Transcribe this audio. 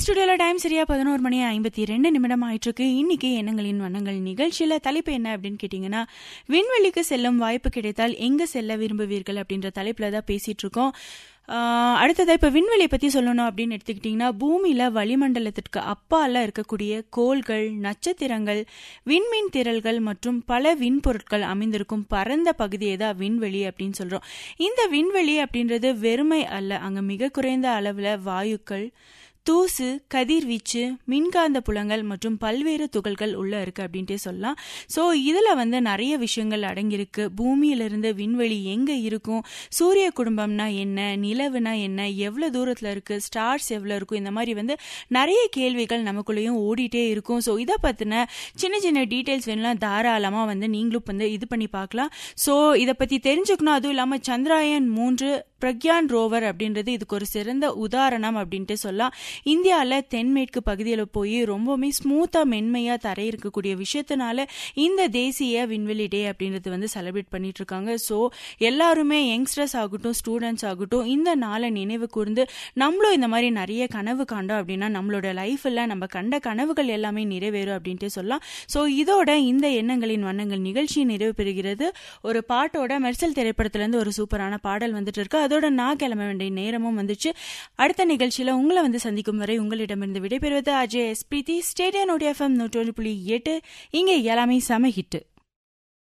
ஸ்டுடியோல time சரியா பதினோரு மணி ஐம்பத்தி ரெண்டு நிமிடம் ஆயிட்டு இருக்கு இன்னைக்கு எண்ணங்களின் வண்ணங்கள் நிகழ்ச்சியில தலைப்பு என்ன அப்படின்னு கேட்டீங்கன்னா விண்வெளிக்கு செல்லும் வாய்ப்பு கிடைத்தால் எங்க செல்ல விரும்புவீர்கள் அப்படின்ற தலைப்புல தான் பேசிட்டு இருக்கோம் ஆஹ் அடுத்ததா இப்ப விண்வெளியை பத்தி சொல்லணும் அப்படின்னு எடுத்துக்கிட்டீங்கன்னா பூமியில வளிமண்டலத்திற்கு அப்பால இருக்கக்கூடிய கோள்கள் நட்சத்திரங்கள் விண்மீன் திரள்கள் மற்றும் பல விண்பொருட்கள் அமைந்திருக்கும் பரந்த பகுதியை தான் விண்வெளி அப்படின்னு சொல்றோம் இந்த விண்வெளி அப்படின்றது வெறுமை அல்ல அங்க மிக குறைந்த அளவுல வாயுக்கள் தூசு கதிர்வீச்சு மின்காந்த புலங்கள் மற்றும் பல்வேறு துகள்கள் உள்ள இருக்கு அப்படின்ட்டே சொல்லலாம் ஸோ இதுல வந்து நிறைய விஷயங்கள் அடங்கியிருக்கு பூமியிலிருந்து விண்வெளி எங்க இருக்கும் சூரிய குடும்பம்னா என்ன நிலவுனா என்ன எவ்வளவு தூரத்துல இருக்கு ஸ்டார்ஸ் எவ்வளவு இருக்கும் இந்த மாதிரி வந்து நிறைய கேள்விகள் நமக்குள்ளேயும் ஓடிட்டே இருக்கும் ஸோ இதை பத்தின சின்ன சின்ன டீட்டெயில்ஸ் வேணும்னா தாராளமா வந்து நீங்களும் வந்து இது பண்ணி பார்க்கலாம் ஸோ இதை பத்தி தெரிஞ்சுக்கணும் அதுவும் இல்லாம சந்திராயன் மூன்று பிரக்யான் ரோவர் அப்படின்றது இதுக்கு ஒரு சிறந்த உதாரணம் அப்படின்ட்டு சொல்லலாம் இந்தியாவில் தென்மேற்கு பகுதியில் போய் ரொம்பவுமே ஸ்மூத்தாக மென்மையாக தரை இருக்கக்கூடிய விஷயத்தினால இந்த தேசிய விண்வெளி டே அப்படின்றது வந்து செலிப்ரேட் பண்ணிட்டு இருக்காங்க ஸோ எல்லாருமே யங்ஸ்டர்ஸ் ஆகட்டும் ஸ்டூடெண்ட்ஸ் ஆகட்டும் இந்த நாளை நினைவு கூர்ந்து நம்மளும் இந்த மாதிரி நிறைய கனவு காண்டோம் அப்படின்னா நம்மளோட லைஃப்ல நம்ம கண்ட கனவுகள் எல்லாமே நிறைவேறும் அப்படின்ட்டு சொல்லலாம் ஸோ இதோட இந்த எண்ணங்களின் வண்ணங்கள் நிகழ்ச்சி நிறைவு பெறுகிறது ஒரு பாட்டோட மெர்சல் திரைப்படத்திலேருந்து ஒரு சூப்பரான பாடல் வந்துட்டு இருக்கு அதோட நான் கிளம்ப வேண்டிய நேரமும் வந்துச்சு அடுத்த நிகழ்ச்சியில உங்களை வந்து சந்திக்கும் வரை உங்களிடமிருந்து விடைபெறுவது அஜய் எஸ் பிரீத்தி ஸ்டேடியன் ஓடி எஃப்எம் நூற்றொன்று புள்ளி எட்டு இங்கே எல்லாமே செம ஹிட்டு